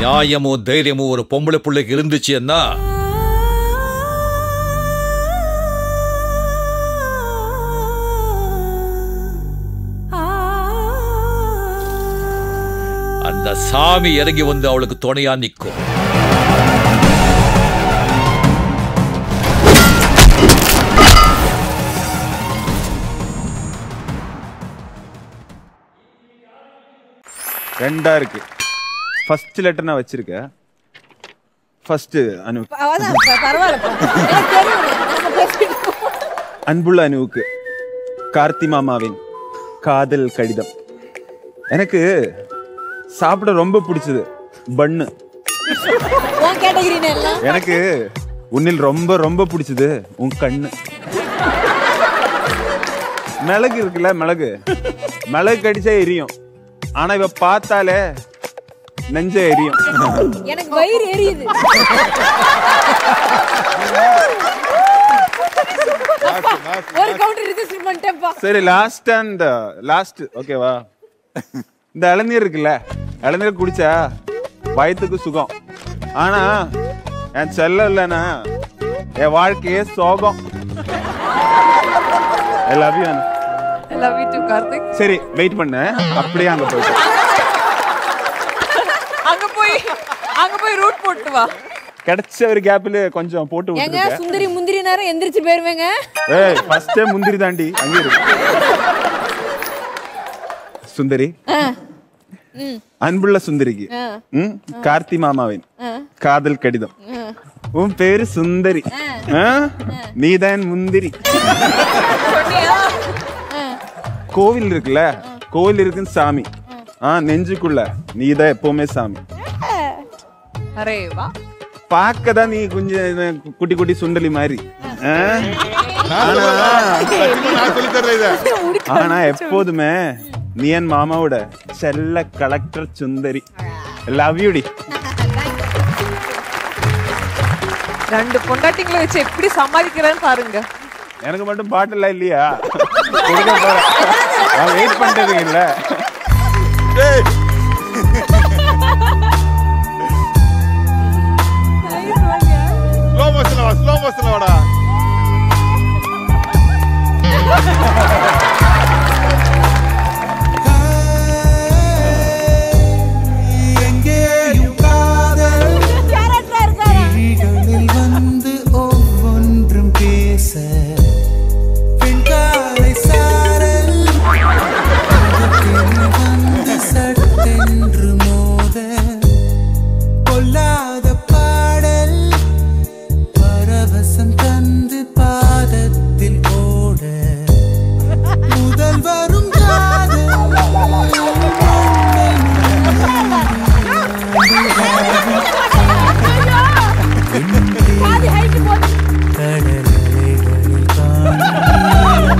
நியாயமும் தைரியமும் ஒரு பொம்பளை பிள்ளைக்கு இருந்துச்சுன்னா அந்த சாமி இறங்கி வந்து அவளுக்கு துணையா நிற்கும் ரெண்டா இருக்கு ஃபர்ஸ்ட் லெட்டர் நான் வச்சிருக்கேன் ஃபர்ஸ்ட் அனு அதான் ப- பரவாயில்லப்பா எனக்கு தெரியும் நாங்க பேசிட்டோம் அன்புள்ள அனுவுக்கு கார்த்தி மாமாவின் காதல் கடிதம் எனக்கு சாப்பிட ரொம்ப பிடிச்சது பன்னு உன் கேட்டகிரின்னு எல்லாம் எனக்கு உன்னில் ரொம்ப ரொம்ப பிடிச்சது உன் கண்ணு மிளகு இருக்குல்ல மிளகு மிளகு கடிச்சா எரியும் ஆனா இவ பார்த்தாலே நெஞ்ச எரியும் எனக்கு வயிறு எரியுது ஒரு கவுண்டர் ரிஜிஸ்டர் பண்ணிட்டேன்ப்பா சரி லாஸ்ட் அண்ட் லாஸ்ட் ஓகேவா இந்த இளநீர் இருக்குல்ல இளநீர் குடிச்சா வயிற்றுக்கு சுகம் ஆனா என் செல்லம் இல்லைன்னா என் வாழ்க்கையே சோகம் I love you I love you to Karthik சரி வெயிட் பண்ணு அப்படியே அங்க போயிட்டு அங்க போய் அங்க போய் ரூட் போட்டு வா கிடைச்ச ஒரு கேப்ல கொஞ்சம் போட்டு ஏங்க விட்டுருக்கேன் சுந்தரி முந்திரி நேரம் எந்திரிச்சு போயிருவேங்க ஏய் ஃபர்ஸ்டே முந்திரி தாண்டி அங்கே இருக்கு சுந்தரி ஆ, அன்புள்ள சுந்தரிக்கு ஆ, ம், கார்த்தி மாமாவின் ஆ, காதல் கடிதம் ஆ. உன் பேரு சுந்தரி ஆ? நீதான் முந்திரி கோவில் இருக்குல்ல கோவில் இருக்குன்னு சாமி ஆ நெஞ்சுக்குள்ள நீதான் எப்பவுமே சாமி அரே வா பார்க்க தான் நீ கொஞ்சம் குட்டி குட்டி சுண்டலி மாதிரி ஆ? ஆனா நான் சொல்லி தர்றேன் இதை ஆனா எப்போதுமே நீ என் மாமாவோட செல்ல கலெக்டர் சுந்தரி லவ் யூடி ரெண்டு பொண்டாட்டிங்களை வச்சு எப்படி சமாளிக்கிறேன்னு பாருங்க எனக்கு மட்டும் பாட்டெல்லாம் இல்லையா கொடுக்க போறேன் நான் வெயிட் பண்றது இல்ல டேய் ஸ்லோ மோஷன்ல வா ஸ்லோ மோஷன்ல வாடா எங்கேயும் காதல் கேரக்டரா இருக்காரா? விழிகளில் வந்து ஒவ்வொன்றும் பேச பெண்காலை சாரல் முகத்தில் வந்து சட்டென்று மோத பொல்லாத பாடல் பரவசம் தந்து பாதத்தில் ஓட முதல் வரும் காதல் பாதி height போட்டு. கடலலைகளில் காணும்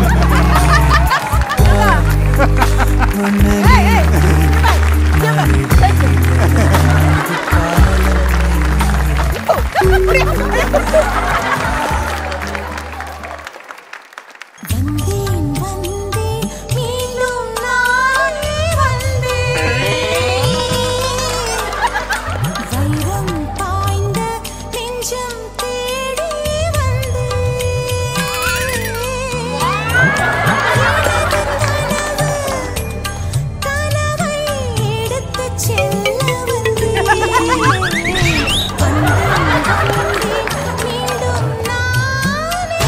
வந்தேன் வந்தேன் மீண்டும் நானே வந்தேன் வைரம் பாய்ந்த நெஞ்சம் தேடி வந்தேன் கனவை எடுத்துச் செல்ல வந்தேன் வந்தேன் வந்தேன் மீண்டும் நானே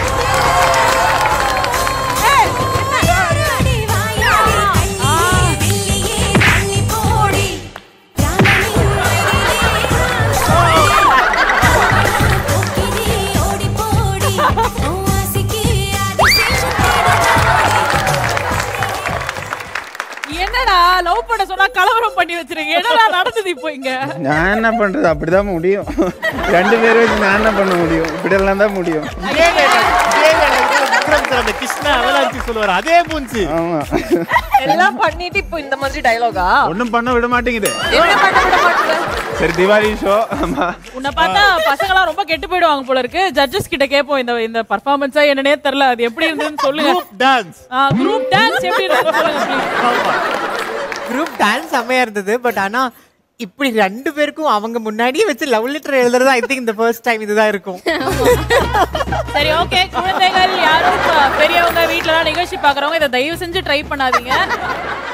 வாயாடி வாயாடி கண்ணியே வெள்ளியே தள்ளி போடி ராமனின் வயலிலே போக்கிரி ஓடி போடி உன் ஆசைக்கு அதிசயம் என்னடா லவ் பண்ண சொன்னா கலவரம் பண்ணி வச்சிருக்கீங்க என்னடா நடந்தது இப்போ இங்க நான் என்ன பண்றது அப்படிதான் முடியும் ரெண்டு பேரும் வச்சு நான் என்ன பண்ண முடியும் இப்படி எல்லாம் தான் முடியும் இதே dialogue, இதே dialogue தான் விக்ரம் சார் அந்த கிருஷ்ணா அவலாஞ்சி சொல்லுவார் அதே மூஞ்சி ஆமா எல்லாம் பண்ணிட்டு இப்போ இந்த மாதிரி டயலாகா ஒண்ணும் பண்ண விட மாட்டேங்குது என்ன பண்ண விட மாட்டேங்க சரி திவாலி ஷோ ஆமா உன்னை பார்த்தா பசங்களாம் ரொம்ப கெட்டு போயிடுவாங்க போல இருக்கு ஜட்ஜஸ் கிட்ட கேட்போம் இந்த இந்த பர்ஃபார்மன்ஸா என்னன்னே தெரியல அது எப்படி இருந்ததுன்னு சொல்லுங்க டான்ஸ் குரூப் டான்ஸ் எப்படி இருந்தது சொல்லுங்க please. குரூப் டான்ஸ் செம்மையா இருந்தது பட் ஆனா இப்படி ரெண்டு பேருக்கும் அவங்க முன்னாடியே வச்சு லவ் லெட்டர் எழுதுறது ஐ திங்க் இந்த ஃபர்ஸ்ட் டைம் இதுதான் இருக்கும் சரி ஓகே குழந்தைகள் யாரும் ப- பெரியவங்க வீட்ல எல்லாம் நிகழ்ச்சி பாக்குறவங்க இதை தயவு செஞ்சு ட்ரை பண்ணாதீங்க